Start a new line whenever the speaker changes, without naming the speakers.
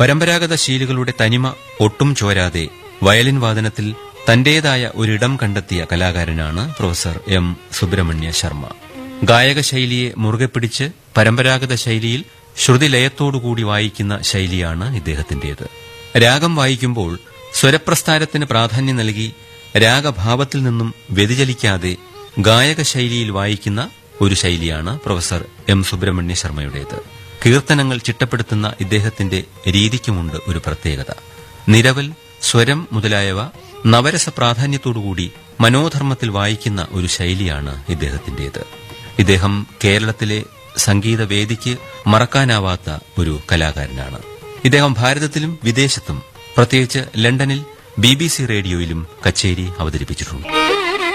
പരമ്പരാഗത ശീലുകളുടെ തനിമ ഒട്ടും ചോരാതെ വയലിൻ വാദനത്തിൽ തന്റേതായ ഒരിടം കണ്ടെത്തിയ കലാകാരനാണ് പ്രൊഫസർ എം സുബ്രഹ്മണ്യ ശർമ്മ ഗായക ശൈലിയെ മുറുകെ പിടിച്ച് പരമ്പരാഗത ശൈലിയിൽ ശ്രുതിലയത്തോടുകൂടി വായിക്കുന്ന ശൈലിയാണ് ഇദ്ദേഹത്തിന്റേത് രാഗം വായിക്കുമ്പോൾ സ്വരപ്രസ്ഥാനത്തിന് പ്രാധാന്യം നൽകി രാഗഭാവത്തിൽ നിന്നും വ്യതിചലിക്കാതെ ഗായക ശൈലിയിൽ വായിക്കുന്ന ഒരു ശൈലിയാണ് പ്രൊഫസർ എം സുബ്രഹ്മണ്യ ശർമ്മയുടേത് കീർത്തനങ്ങൾ ചിട്ടപ്പെടുത്തുന്ന ഇദ്ദേഹത്തിന്റെ രീതിക്കുമുണ്ട് ഒരു പ്രത്യേകത നിരവൽ സ്വരം മുതലായവ നവരസ പ്രാധാന്യത്തോടുകൂടി മനോധർമ്മത്തിൽ വായിക്കുന്ന ഒരു ശൈലിയാണ് ഇദ്ദേഹത്തിന്റേത് ഇദ്ദേഹം കേരളത്തിലെ സംഗീതവേദിക്ക് മറക്കാനാവാത്ത ഒരു കലാകാരനാണ് ഇദ്ദേഹം ഭാരതത്തിലും വിദേശത്തും പ്രത്യേകിച്ച് ലണ്ടനിൽ ബി റേഡിയോയിലും കച്ചേരി അവതരിപ്പിച്ചിട്ടുണ്ട്